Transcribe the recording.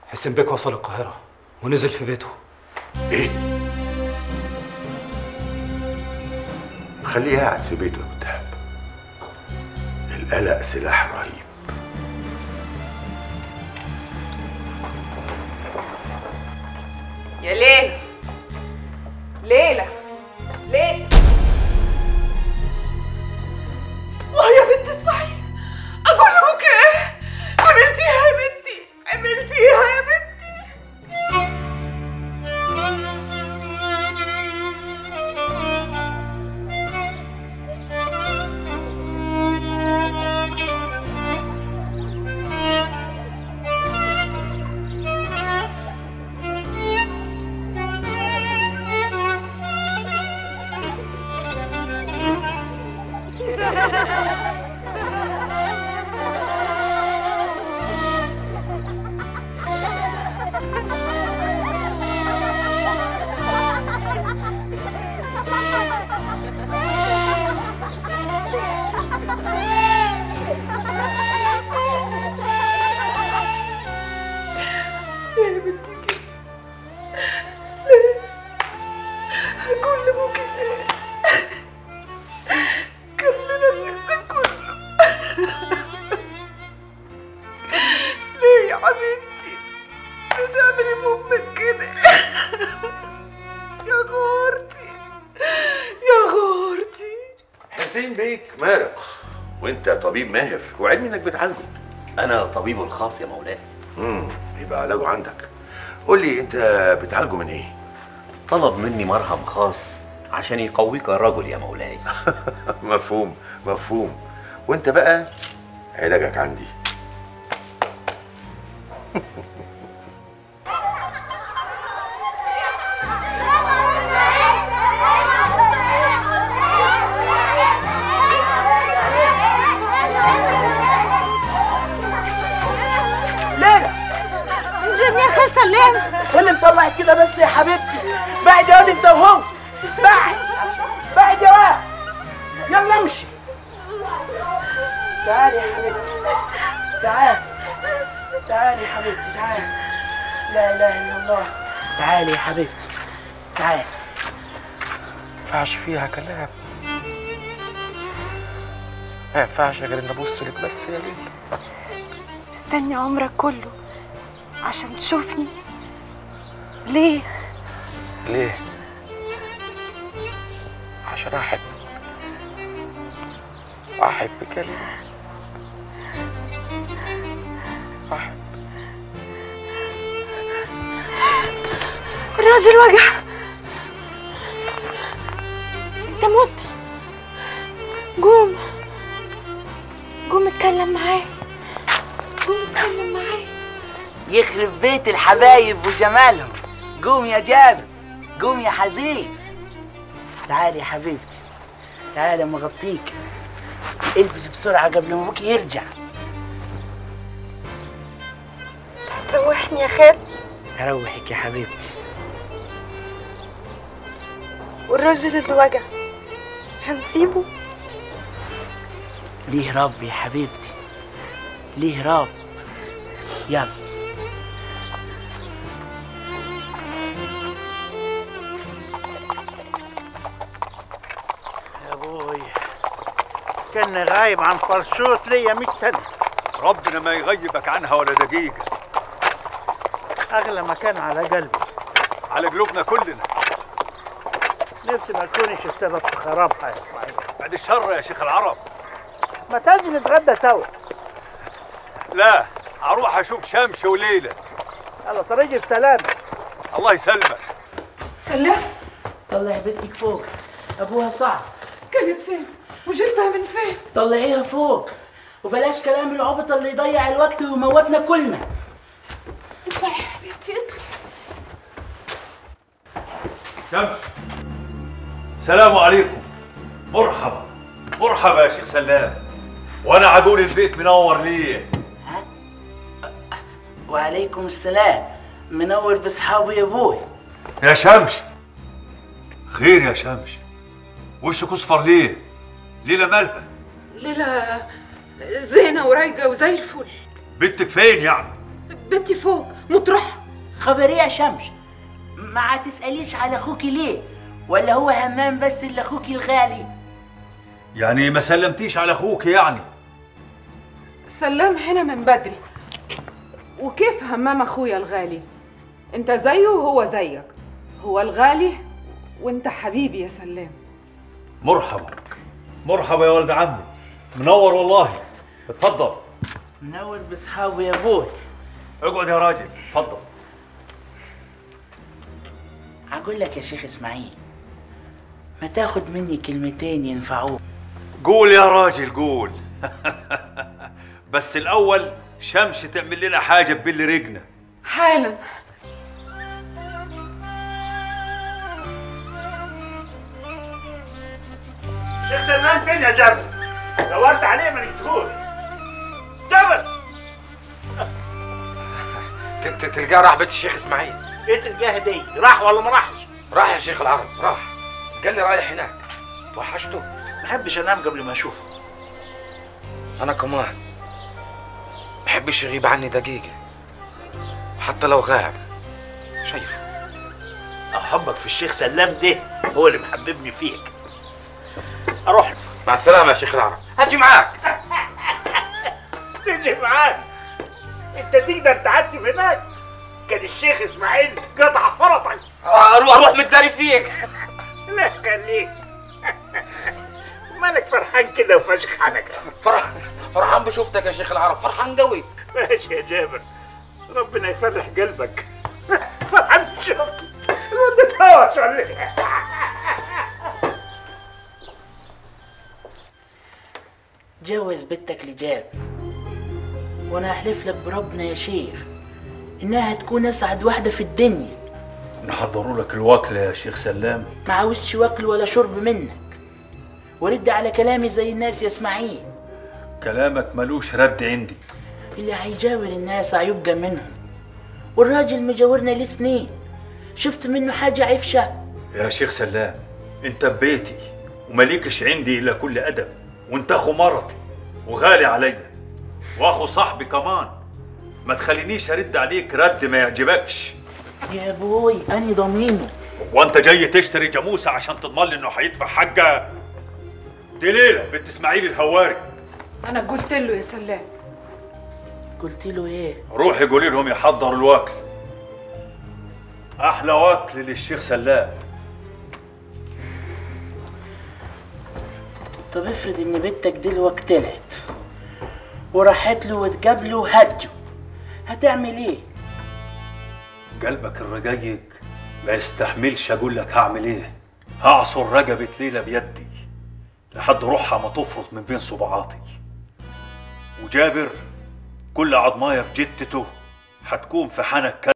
حسين بيك وصل القاهرة ونزل في بيته ايه خليه قاعد في بيته يا أبو الدهب القلق سلاح رهيب يا ليلى ليلى ليلى اه يا بنت اسماعيل اقول لابوك ايه عملتيها يا بنتي عملتيها يا بنتي يا بنتي كده ليه هقول لابوك ايه كملنا الناس كله ليه يا حبيبتي بتعملي بأمك كده يا غورتي يا غورتي حسين بيك مارق وانت طبيب ماهر وعلمي انك بتعالجه انا طبيبه الخاص يا مولاي امم يبقى علاجه عندك قول لي انت بتعالجه من ايه طلب مني مرهم خاص عشان يقويك يا رجل يا مولاي مفهوم مفهوم وانت بقى علاجك عندي ليلى جبني يا خال سلام ايه اللي مطلعك كده بس يا حبيبتي بعد يا واد انت وهو بعد بعد يا واد يلا امشي تعالي يا حبيبتي تعالي تعالي يا حبيبتي تعالي لا اله الا الله تعالي يا حبيبتي تعالي ما ينفعش فيها كلام ما ينفعش غير ان ابص لك بس يا ليلى استني عمرك كله عشان تشوفني ليه ليه عشان احب احبك يا ليلى احب الراجل وجع انت مت قوم قوم اتكلم معايا قوم اتكلم معايا يخرب بيت الحبايب وجمالهم قوم يا جابر قوم يا حزين تعالي يا حبيبتي تعالي اما اغطيك البس بسرعة قبل ما ابوك يرجع هتروحني يا خال اروحك يا حبيبتي والراجل اللي وجع هنسيبه ليه رب يا حبيبتي ليه رب يلا يا ابوي كان غايب عن فرشوت ليا 100 سنه ربنا ما يغيبك عنها ولا دقيقة اغلى مكان على قلبي على قلوبنا كلنا نفسي ما تكونش السبب في خرابها يا اسماعيل بعد الشر يا شيخ العرب ما تجي نتغدى سوا لا اروح اشوف شمس وليلى على طريق السلام الله يسلمك سلام طلع بنتك فوق ابوها صعب كانت فين وجبتها من فين طلعيها فوق وبلاش كلام العبط اللي يضيع الوقت ويموتنا كلنا اطلعي يا حبيبتي اطلعي شمس سلام عليكم مرحبا مرحبا يا شيخ سلام وانا عقول البيت منور ليه وعليكم السلام منور بصحابي يا ابوي يا شمس خير يا شمس وشك اصفر ليه ليلى مالها ليلى زينة ورايقة وزي الفل بنتك فين يعني بنتي فوق مطرح خبر ايه يا شمس ما تسأليش على اخوكي ليه ولا هو همام بس اللي اخوكي الغالي يعني ما سلمتيش على اخوك يعني سلام هنا من بدري وكيف همام اخويا الغالي انت زيه وهو زيك هو الغالي وانت حبيبي يا سلام مرحبا مرحبا يا ولد عمي منور والله اتفضل منور باصحابه يا ابوي اقعد يا راجل اتفضل اقول لك يا شيخ اسماعيل ما تاخد مني كلمتين ينفعوك قول يا راجل قول بس الاول شمس تعمل لنا حاجه تبل رجنا حالا شيخ سلمان فين يا جابر؟ دورت عليه ما لقيتهوش جابر تلقاه راح بيت الشيخ اسماعيل ايه تلقاه دي راح ولا ما راحش؟ راح يا شيخ العرب راح قال لي رايح هناك توحشته ما بحبش انام قبل ما اشوفه انا كمان بحبش يغيب عني دقيقة حتى لو غاب شايفه حبك في الشيخ سلام ده هو اللي محببني فيك اروح له مع السلامة يا شيخ العرب هاجي معاك تيجي معاك انت تقدر تعدي هناك كان الشيخ اسماعيل قطع فرطك اروح اروح متداري فيك لا خليك مالك فرحان كده وفشخ حالك فرح فرحان بشوفتك يا شيخ العرب فرحان قوي ماشي يا جابر ربنا يفرح قلبك فرحان بشوفتك الواد تهوش ولا إيه؟ جوز بنتك لجابر وانا احلف لك بربنا يا شيخ انها هتكون اسعد واحده في الدنيا نحضروا لك الوكله يا شيخ سلام ما عاوزش واكل ولا شرب منك ورد على كلامي زي الناس يا اسماعيل كلامك ملوش رد عندي اللي هيجاور الناس هيبقى منهم والراجل مجاورنا ليه سنين شفت منه حاجة عفشة يا شيخ سلام انت ببيتي ومليكش عندي الا كل ادب وانت اخو مرتي وغالي عليا واخو صاحبي كمان ما تخلينيش ارد عليك رد ما يعجبكش يا ابوي أنا ضمينه وانت جاي تشتري جاموسه عشان تضمن لي انه هيدفع حقها دي ليله بنت اسماعيل الهواري انا قلت له يا سلام قلت له ايه روحي قولي لهم يحضروا الوكل احلى وكل للشيخ سلام طب افرض ان بنتك دلوقتي طلعت وراحت له وتقابله وهجه هتعمل ايه قلبك الرقيق ما يستحملش اقول لك هعمل ايه هعصر رقبة ليلى بيدي لحد روحها ما تفرط من بين صباعاتي وجابر كل عضمايه في جتته هتكون في حنك